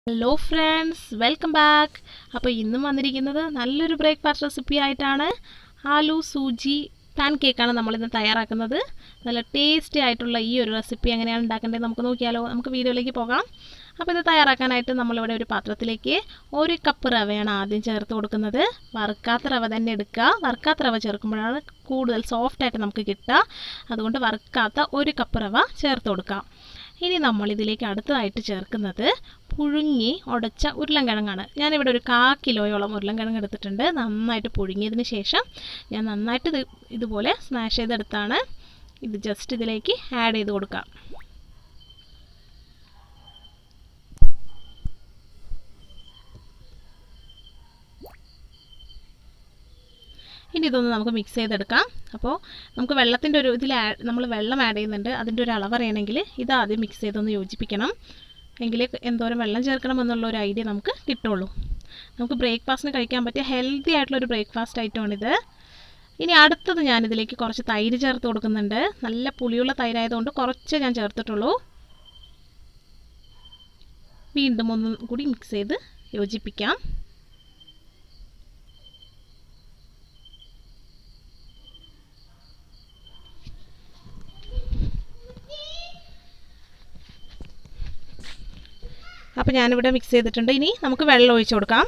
hello friends welcome back അപ്പോൾ ഇന്നും വന്നിരിക്കുന്നത് നല്ലൊരു ബ്രേക്ക്ഫാസ്റ്റ് റെസിപ്പി ആയിട്ടാണ് ആലു സൂജി പാൻ കേക്കാണ് നമ്മളിന്ന് തയ്യാറാക്കുന്നത് നല്ല ടേസ്റ്റി ആയിട്ടുള്ള ഈ ഒരു റെസിപ്പി എങ്ങനെയാണ് ഉണ്ടാക്കേണ്ടത് നമുക്ക് നോക്കിയാലോ നമുക്ക് വീഡിയോയിലേക്ക് പോകാം അപ്പോൾ ഇത് തയ്യാറാക്കാനായിട്ട് നമ്മളിവിടെ ഒരു പാത്രത്തിലേക്ക് ഒരു കപ്പ് റവയാണ് ആദ്യം ചേർത്ത് കൊടുക്കുന്നത് വറുക്കാത്ത റവ തന്നെ എടുക്കുക വറുക്കാത്ത റവ ചേർക്കുമ്പോഴാണ് കൂടുതൽ സോഫ്റ്റായിട്ട് നമുക്ക് കിട്ടുക അതുകൊണ്ട് വറുക്കാത്ത ഒരു കപ്പ് റവ ചേർത്ത് കൊടുക്കാം ഇനി നമ്മൾ ഇതിലേക്ക് അടുത്തതായിട്ട് ചേർക്കുന്നത് പുഴുങ്ങി ഉടച്ച ഉരുളൻകിഴങ്ങാണ് ഞാനിവിടെ ഒരു കാ കിലോയോളം ഉരുളൻകിഴങ്ങ് എടുത്തിട്ടുണ്ട് നന്നായിട്ട് പുഴുങ്ങിയതിന് ശേഷം ഞാൻ നന്നായിട്ട് ഇത് ഇതുപോലെ സ്മാഷ് ചെയ്തെടുത്താണ് ഇത് ജസ്റ്റ് ഇതിലേക്ക് ആഡ് ചെയ്ത് കൊടുക്കാം ഇനി ഇതൊന്ന് നമുക്ക് മിക്സ് ചെയ്തെടുക്കാം അപ്പോൾ നമുക്ക് വെള്ളത്തിൻ്റെ ഒരു ഇതിൽ നമ്മൾ വെള്ളം ആഡ് ചെയ്യുന്നുണ്ട് അതിൻ്റെ ഒരു അളവ് അറിയണമെങ്കിൽ ഇത് ആദ്യം മിക്സ് ചെയ്തൊന്ന് യോജിപ്പിക്കണം എങ്കിലേ എന്തോരം വെള്ളം ചേർക്കണം എന്നുള്ള ഒരു ഐഡിയ നമുക്ക് കിട്ടുള്ളൂ നമുക്ക് ബ്രേക്ക്ഫാസ്റ്റിന് കഴിക്കാൻ പറ്റിയ ഹെൽത്തി ആയിട്ടുള്ള ഒരു ബ്രേക്ക്ഫാസ്റ്റ് ഐറ്റമാണിത് ഇനി അടുത്തത് ഞാനിതിലേക്ക് കുറച്ച് തൈര് ചേർത്ത് കൊടുക്കുന്നുണ്ട് നല്ല പുളിയുള്ള തൈരായതുകൊണ്ട് കുറച്ച് ഞാൻ ചേർത്തിട്ടുള്ളൂ വീണ്ടും ഒന്നും കൂടി മിക്സ് ചെയ്ത് യോജിപ്പിക്കാം അപ്പോൾ ഞാനിവിടെ മിക്സ് ചെയ്തിട്ടുണ്ട് ഇനി നമുക്ക് വെള്ളം ഒഴിച്ച് കൊടുക്കാം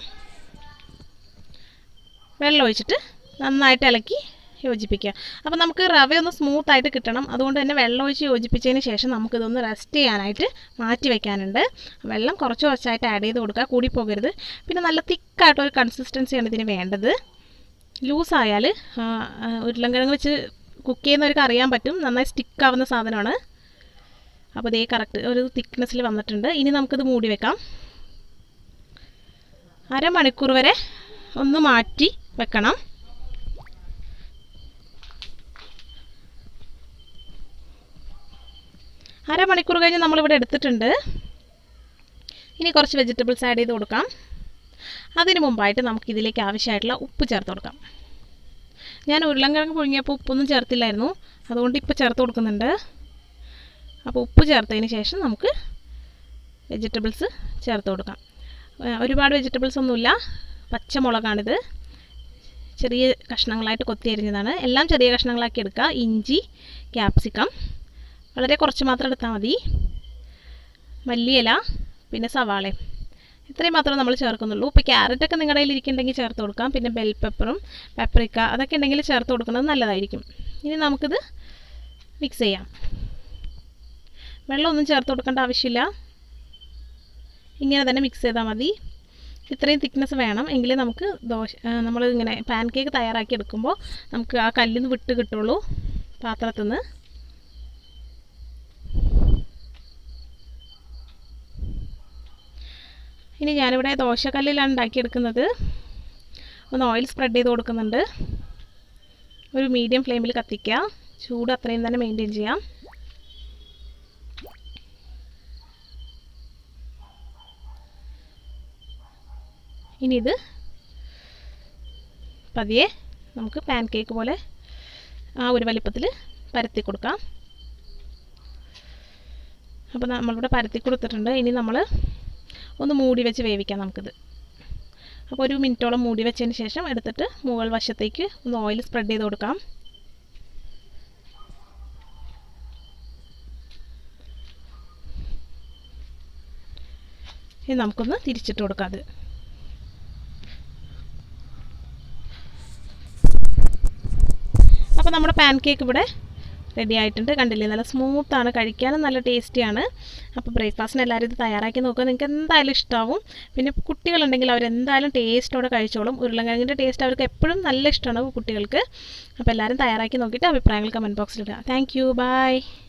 വെള്ളം ഒഴിച്ചിട്ട് നന്നായിട്ട് ഇളക്കി യോജിപ്പിക്കുക അപ്പോൾ നമുക്ക് റവ ഒന്ന് സ്മൂത്ത് ആയിട്ട് കിട്ടണം അതുകൊണ്ട് തന്നെ വെള്ളം ഒഴിച്ച് യോജിപ്പിച്ചതിന് ശേഷം നമുക്കിതൊന്ന് റെസ്റ്റ് ചെയ്യാനായിട്ട് മാറ്റി വെക്കാനുണ്ട് വെള്ളം കുറച്ച് കുറച്ചായിട്ട് ആഡ് ചെയ്ത് കൊടുക്കുക കൂടി പോകരുത് പിന്നെ നല്ല തിക്കായിട്ടൊരു കൺസിസ്റ്റൻസിയാണ് ഇതിന് വേണ്ടത് ലൂസായാൽ ഉരുളൻകിഴങ്ങ് വെച്ച് കുക്ക് ചെയ്യുന്നവർക്ക് അറിയാൻ പറ്റും നന്നായി സ്റ്റിക്കാവുന്ന സാധനമാണ് അപ്പോൾ ഇതേ കറക്റ്റ് ഒരു തിക്നെസ്സിൽ വന്നിട്ടുണ്ട് ഇനി നമുക്കിത് മൂടി വെക്കാം അരമണിക്കൂർ വരെ ഒന്ന് മാറ്റി വെക്കണം അരമണിക്കൂർ കഴിഞ്ഞ് നമ്മളിവിടെ എടുത്തിട്ടുണ്ട് ഇനി കുറച്ച് വെജിറ്റബിൾസ് ആഡ് ചെയ്ത് കൊടുക്കാം അതിന് മുമ്പായിട്ട് നമുക്ക് ഇതിലേക്ക് ആവശ്യമായിട്ടുള്ള ഉപ്പ് ചേർത്ത് കൊടുക്കാം ഞാൻ ഉരുളൻകിഴങ്ങ് പുഴുങ്ങിയപ്പോൾ ഉപ്പൊന്നും ചേർത്തില്ലായിരുന്നു അതുകൊണ്ട് ഇപ്പോൾ ചേർത്ത് കൊടുക്കുന്നുണ്ട് അപ്പോൾ ഉപ്പ് ചേർത്തതിന് ശേഷം നമുക്ക് വെജിറ്റബിൾസ് ചേർത്ത് കൊടുക്കാം ഒരുപാട് വെജിറ്റബിൾസ് ഒന്നുമില്ല പച്ചമുളകാണിത് ചെറിയ കഷ്ണങ്ങളായിട്ട് കൊത്തി അരിഞ്ഞതാണ് എല്ലാം ചെറിയ കഷ്ണങ്ങളാക്കി എടുക്കുക ഇഞ്ചി ക്യാപ്സിക്കം വളരെ കുറച്ച് മാത്രം എടുത്താൽ മതി മല്ലിയില പിന്നെ സവാളയും ഇത്രയും മാത്രമേ നമ്മൾ ചേർക്കുന്നുള്ളൂ ഇപ്പോൾ ക്യാരറ്റൊക്കെ നിങ്ങളുടെ കയ്യിൽ ഇരിക്കുന്നുണ്ടെങ്കിൽ ചേർത്ത് കൊടുക്കാം പിന്നെ ബെൽ പെപ്പറും പെപ്പറിക്ക അതൊക്കെ ഉണ്ടെങ്കിൽ ചേർത്ത് കൊടുക്കുന്നത് നല്ലതായിരിക്കും ഇനി നമുക്കിത് മിക്സ് ചെയ്യാം വെള്ളമൊന്നും ചേർത്ത് കൊടുക്കേണ്ട ആവശ്യമില്ല ഇങ്ങനെ തന്നെ മിക്സ് ചെയ്താൽ മതി ഇത്രയും തിക്നെസ് വേണം എങ്കിലേ നമുക്ക് ദോശ നമ്മൾ ഇങ്ങനെ പാൻ കേക്ക് തയ്യാറാക്കി എടുക്കുമ്പോൾ നമുക്ക് ആ കല്ലിൽ നിന്ന് വിട്ട് കിട്ടുള്ളൂ പാത്രത്തിൽ നിന്ന് ഇനി ഞാനിവിടെ ദോശക്കല്ലിലാണ് ഉണ്ടാക്കിയെടുക്കുന്നത് ഒന്ന് ഓയിൽ സ്പ്രെഡ് ചെയ്ത് കൊടുക്കുന്നുണ്ട് ഒരു മീഡിയം ഫ്ലെയിമിൽ കത്തിക്കുക ചൂട് അത്രയും തന്നെ മെയിൻറ്റെയിൻ ചെയ്യാം ഇനി ഇത് പതിയെ നമുക്ക് പാൻ കേക്ക് പോലെ ആ ഒരു വലിപ്പത്തിൽ പരത്തി കൊടുക്കാം അപ്പോൾ നമ്മളിവിടെ പരത്തി കൊടുത്തിട്ടുണ്ട് ഇനി നമ്മൾ ഒന്ന് മൂടി വെച്ച് വേവിക്കാം നമുക്കിത് അപ്പോൾ ഒരു മിനിറ്റോളം മൂടി വെച്ചതിന് ശേഷം എടുത്തിട്ട് മുകൾ വശത്തേക്ക് ഒന്ന് ഓയിൽ സ്പ്രെഡ് ചെയ്ത് കൊടുക്കാം ഇനി നമുക്കൊന്ന് തിരിച്ചിട്ട് കൊടുക്കാം അത് അപ്പോൾ നമ്മുടെ പാൻ കേക്ക് ഇവിടെ റെഡി ആയിട്ടുണ്ട് കണ്ടില്ലേ നല്ല സ്മൂത്താണ് കഴിക്കാനും നല്ല ടേസ്റ്റിയാണ് അപ്പോൾ ബ്രേക്ക്ഫാസ്റ്റിന് എല്ലാവരും ഇത് തയ്യാറാക്കി നോക്കുക നിങ്ങൾക്ക് എന്തായാലും ഇഷ്ടമാവും പിന്നെ കുട്ടികളുണ്ടെങ്കിൽ അവരെന്തായാലും ടേസ്റ്റോടെ കഴിച്ചോളും ഉരുളക്കിഴങ്ങിൻ്റെ ടേസ്റ്റ് അവർക്ക് എപ്പോഴും നല്ല ഇഷ്ടമാണ് കുട്ടികൾക്ക് അപ്പോൾ എല്ലാവരും തയ്യാറാക്കി നോക്കിയിട്ട് അഭിപ്രായങ്ങൾ കമൻറ്റ് ബോക്സിൽ ഇടുക താങ്ക് യു ബൈ